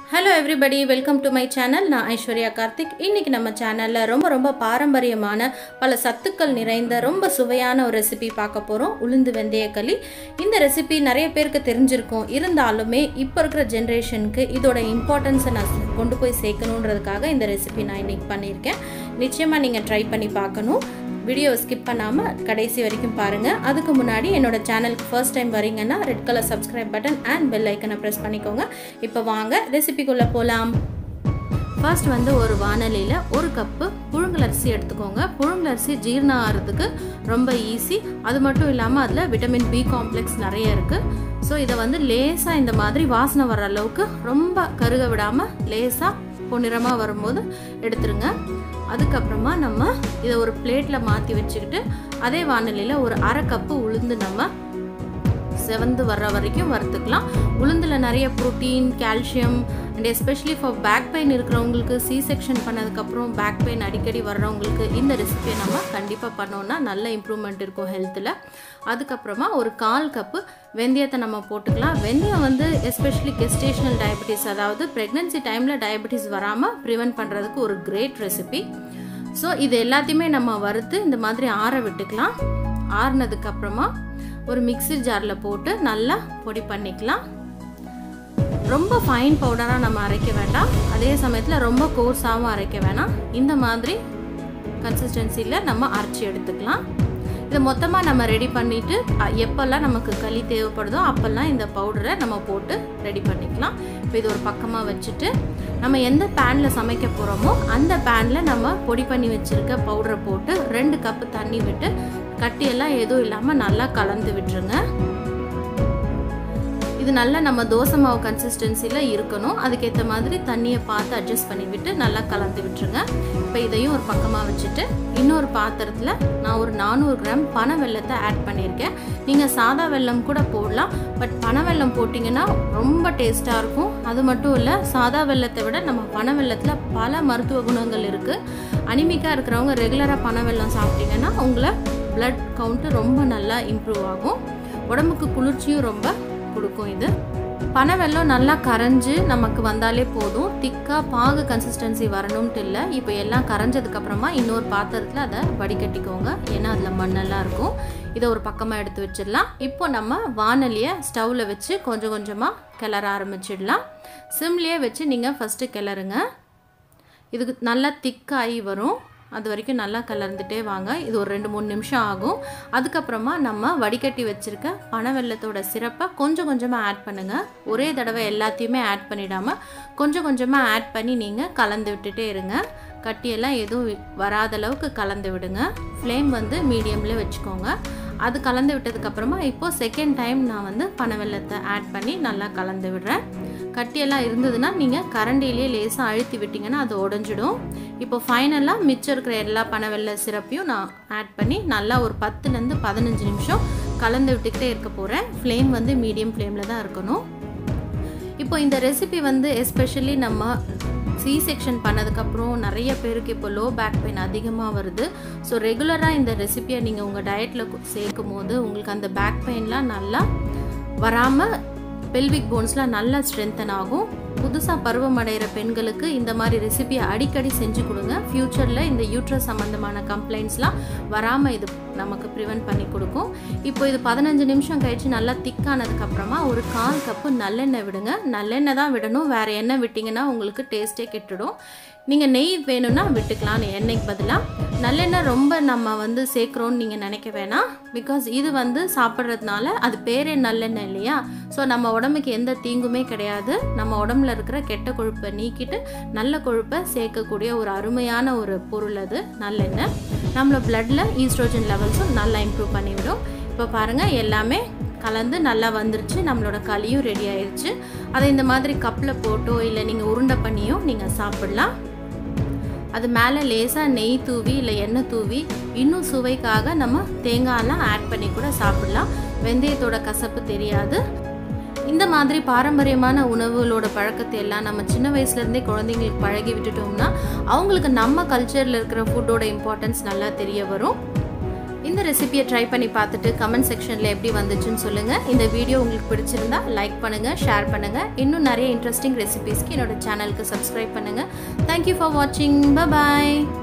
hello everybody welcome to my channel நான் ஐஸ்வர்யா கார்த்திக் இன்னைக்கு நம்ம சேனலில் ரொம்ப ரொம்ப பாரம்பரியமான பல சத்துக்கள் நிறைந்த ரொம்ப சுவையான ஒரு ரெசிபி பார்க்க போகிறோம் உளுந்து வெந்தயக்களி இந்த ரெசிபி நிறைய பேருக்கு தெரிஞ்சிருக்கும் இருந்தாலுமே இப்போ இருக்கிற ஜென்ரேஷனுக்கு இதோட இம்பார்ட்டன்ஸை நான் கொண்டு போய் சேர்க்கணுன்றதுக்காக இந்த ரெசிபி நான் இன்னைக்கு பண்ணியிருக்கேன் நிச்சயமாக நீங்கள் ட்ரை பண்ணி பார்க்கணும் வீடியோ ஸ்கிப் பண்ணாமல் கடைசி வரைக்கும் பாருங்கள் அதுக்கு முன்னாடி என்னோட சேனலுக்கு ஃபர்ஸ்ட் டைம் வரீங்கன்னா red colour subscribe button and bell ஐக்கனை ப்ரெஸ் பண்ணிக்கோங்க இப்போ வாங்க ரெசிபிக்குள்ளே போகலாம் ஃபர்ஸ்ட் வந்து ஒரு வானலியில் ஒரு கப்பு புழுங்கலரிசி எடுத்துக்கோங்க புழுங்கலரிசி ஜீரணம் ஆகிறதுக்கு ரொம்ப ஈஸி அது மட்டும் இல்லாமல் அதில் விட்டமின் பி காம்ப்ளெக்ஸ் நிறைய இருக்குது ஸோ இதை வந்து லேசாக இந்த மாதிரி வாசனை வர அளவுக்கு ரொம்ப கருக விடாமல் லேசாக பொன்னிறமாக வரும்போது எடுத்துருங்க அதுக்கப்புறமா நம்ம இதை ஒரு பிளேட்டில் மாற்றி வச்சுக்கிட்டு அதே வானலியில் ஒரு அரை கப்பு உளுந்து நம்ம செவந்து வர்ற வரைக்கும் வறுத்துக்கலாம் உளுந்தில் நிறைய protein calcium and especially for back pain இருக்கிறவங்களுக்கு சி செக்ஷன் பண்ணதுக்கப்புறம் பேக் பெயின் அடிக்கடி வர்றவங்களுக்கு இந்த ரெசிபியை நம்ம கண்டிப்பாக பண்ணோன்னா நல்ல இம்ப்ரூவ்மெண்ட் இருக்கும் ஹெல்த்தில் அதுக்கப்புறமா ஒரு கால் கப்பு வெந்தயத்தை நம்ம போட்டுக்கலாம் வெந்தயம் வந்து எஸ்பெஷலி கெஸ்டேஷனல் டயபெட்டிஸ் அதாவது ப்ரெக்னென்சி டைமில் டயபெட்டிஸ் வராமல் ப்ரிவென்ட் பண்ணுறதுக்கு ஒரு கிரேட் ரெசிபி ஸோ இது எல்லாத்தையுமே நம்ம வறுத்து இந்த மாதிரி ஆற விட்டுக்கலாம் ஆறுனதுக்கப்புறமா ஒரு மிக்சி ஜாரில் போட்டு நல்லா பொடி பண்ணிக்கலாம் ரொம்ப ஃபைன் பவுடராக நம்ம அரைக்க வேண்டாம் அதே சமயத்தில் ரொம்ப கோர்ஸாகவும் அரைக்க வேணாம் இந்த மாதிரி கன்சிஸ்டன்சியில் நம்ம அரைச்சி எடுத்துக்கலாம் இதை மொத்தமாக நம்ம ரெடி பண்ணிவிட்டு எப்போல்லாம் நமக்கு களி தேவைப்படுதோ அப்போல்லாம் இந்த பவுடரை நம்ம போட்டு ரெடி பண்ணிக்கலாம் இப்போ இது ஒரு பக்கமாக வச்சுட்டு நம்ம எந்த பேனில் சமைக்க போகிறோமோ அந்த பேனில் நம்ம பொடி பண்ணி வச்சுருக்க பவுடரை போட்டு ரெண்டு கப்பு தண்ணி விட்டு கட்டியெல்லாம் எதுவும் இல்லாமல் நல்லா கலந்து விட்டுருங்க இது நல்லா நம்ம தோசை மாவு கன்சிஸ்டன்சியில் இருக்கணும் அதுக்கேற்ற மாதிரி தண்ணியை பார்த்து அட்ஜஸ்ட் பண்ணி விட்டு நல்லா கலந்து விட்டுருங்க இப்போ இதையும் ஒரு பக்கமாக வச்சுட்டு இன்னொரு பாத்திரத்தில் நான் ஒரு நானூறு கிராம் பனை வெள்ளத்தை ஆட் பண்ணியிருக்கேன் நீங்கள் சாதா வெல்லம் கூட போடலாம் பட் பனை வெல்லம் போட்டிங்கன்னா ரொம்ப டேஸ்ட்டாக இருக்கும் அது மட்டும் இல்லை சாதா வெள்ளத்தை விட நம்ம பனை வெள்ளத்தில் பல மருத்துவ குணங்கள் இருக்குது அனிமிக்காக இருக்கிறவங்க ரெகுலராக பனை வெல்லம் சாப்பிட்டீங்கன்னா உங்களை பிளட் கவுண்ட்டு ரொம்ப நல்லா இம்ப்ரூவ் ஆகும் உடம்புக்கு குளிர்ச்சியும் ரொம்ப கொடுக்கும் இது பனை வெல்லம் நல்லா கரைஞ்சி நமக்கு வந்தாலே போதும் திக்காக பாகு கன்சிஸ்டன்சி வரணும்ட்டு இல்லை இப்போ எல்லாம் கரைஞ்சதுக்கப்புறமா இன்னொரு பாத்திரத்தில் அதை வடிகட்டிக்கோங்க ஏன்னா அதில் மண்ணெல்லாம் இருக்கும் இதை ஒரு பக்கமாக எடுத்து வச்சிடலாம் இப்போ நம்ம வானலியை ஸ்டவ்வில் வச்சு கொஞ்சம் கொஞ்சமாக கிளற ஆரம்பிச்சிடலாம் சிம்லேயே வச்சு நீங்கள் ஃபஸ்ட்டு கிளறுங்க இதுக்கு நல்லா திக்காகி வரும் அது வரைக்கும் நல்லா கலர்ந்துட்டே வாங்க இது ஒரு ரெண்டு மூணு நிமிஷம் ஆகும் அதுக்கப்புறமா நம்ம வடிகட்டி வச்சுருக்க பனை வெள்ளத்தோட சிறப்பை கொஞ்சம் கொஞ்சமாக ஆட் பண்ணுங்கள் ஒரே தடவை எல்லாத்தையுமே ஆட் பண்ணிடாமல் கொஞ்சம் கொஞ்சமாக ஆட் பண்ணி நீங்கள் கலந்து விட்டுட்டே இருங்க கட்டியெல்லாம் எதுவும் வராத அளவுக்கு கலந்து விடுங்க ஃப்ளேம் வந்து மீடியமில் வச்சுக்கோங்க அது கலந்து விட்டதுக்கப்புறமா இப்போது செகண்ட் டைம் நான் வந்து பனை வெள்ளத்தை ஆட் பண்ணி நல்லா கலந்து விடுறேன் கட்டியெல்லாம் இருந்ததுன்னா நீங்கள் கரண்டிலேயே லேசாக அழுத்தி விட்டிங்கன்னா அது உடஞ்சிடும் இப்போ ஃபைனலாக மிச்சம் இருக்கிற எல்லா பனை வெள்ளை சிறப்பையும் நான் ஆட் பண்ணி நல்லா ஒரு பத்துலேருந்து பதினஞ்சு நிமிஷம் கலந்து விட்டுக்கிட்டே இருக்க போகிறேன் ஃப்ளேம் வந்து மீடியம் ஃப்ளேமில் தான் இருக்கணும் இப்போ இந்த ரெசிபி வந்து எஸ்பெஷலி நம்ம சி செக்ஷன் பண்ணதுக்கப்புறம் நிறைய பேருக்கு இப்போ லோ பேக் பெயின் அதிகமாக வருது ஸோ ரெகுலராக இந்த ரெசிபியை நீங்கள் உங்கள் டயட்டில் சேர்க்கும் போது உங்களுக்கு அந்த பேக் பெயின்லாம் நல்லா வராமல் பெல்விக் போன்ஸ்லாம் நல்லா ஸ்ட்ரென்தன் ஆகும் புதுசாக பருவமடைகிற பெண்களுக்கு இந்த மாதிரி ரெசிபியை அடிக்கடி செஞ்சு கொடுங்க ஃப்யூச்சரில் இந்த யூட்ரஸ் சம்மந்தமான கம்ப்ளைண்ட்ஸ்லாம் வராமல் இது நமக்கு ப்ரிவெண்ட் பண்ணி கொடுக்கும் இப்போ இது பதினஞ்சு நிமிஷம் கழித்து நல்லா திக்கானதுக்கப்புறமா ஒரு கால் கப்பு நல்லெண்ணெய் விடுங்க நல்லெண்ணெய் தான் விடணும் வேறு எண்ணெய் விட்டிங்கன்னா உங்களுக்கு டேஸ்ட்டே கெட்டுடும் நீங்கள் நெய் வேணும்னா விட்டுக்கலாம் எண்ணெய்க்கு பதிலாக நல்லெண்ணெய் ரொம்ப நம்ம வந்து சேர்க்குறோன்னு நீங்கள் நினைக்க வேணாம் பிகாஸ் இது வந்து சாப்பிட்றதுனால அது பேரே நல்லெண்ணெய் இல்லையா ஸோ நம்ம உடம்புக்கு எந்த தீங்குமே கிடையாது நம்ம உடம்புல இருக்கிற கெட்ட கொழுப்பை நீக்கிட்டு நல்ல கொழுப்பை சேர்க்கக்கூடிய ஒரு அருமையான ஒரு பொருள் அது நல்லெண்ணெய் நம்மளோட பிளட்டில் ஈஸ்ட்ரோஜன் லெவல்ஸும் நல்லா இம்ப்ரூவ் பண்ணிவிடும் இப்போ பாருங்கள் எல்லாமே கலந்து நல்லா வந்துருச்சு நம்மளோட களியும் ரெடி ஆயிடுச்சு அதை இந்த மாதிரி கப்பில் போட்டோ இல்லை நீங்கள் உருண்டை பண்ணியோ நீங்கள் சாப்பிட்லாம் அது மேலே லேசாக நெய் தூவி இல்லை எண்ணெய் தூவி இன்னும் சுவைக்காக நம்ம தேங்காயெல்லாம் ஆட் பண்ணி கூட சாப்பிட்லாம் வெந்தயத்தோட கசப்பு தெரியாது இந்த மாதிரி பாரம்பரியமான உணவுகளோட பழக்கத்தை எல்லாம் நம்ம சின்ன வயசுலேருந்தே குழந்தைங்களுக்கு பழகி விட்டுட்டோம்னா அவங்களுக்கு நம்ம கல்ச்சரில் இருக்கிற ஃபுட்டோட இம்பார்ட்டன்ஸ் நல்லா தெரிய வரும் இந்த ரெசிபியை ட்ரை பண்ணி பார்த்துட்டு கமெண்ட் செக்ஷனில் எப்படி வந்துச்சுன்னு சொல்லுங்கள் இந்த வீடியோ உங்களுக்கு பிடிச்சிருந்தா லைக் பண்ணுங்கள் ஷேர் பண்ணுங்கள் இன்னும் நிறைய இன்ட்ரெஸ்டிங் ரெசிபீஸ்க்கு என்னோட சேனலுக்கு சப்ஸ்கிரைப் பண்ணுங்கள் தேங்க்யூ ஃபார் வாட்சிங் பாய்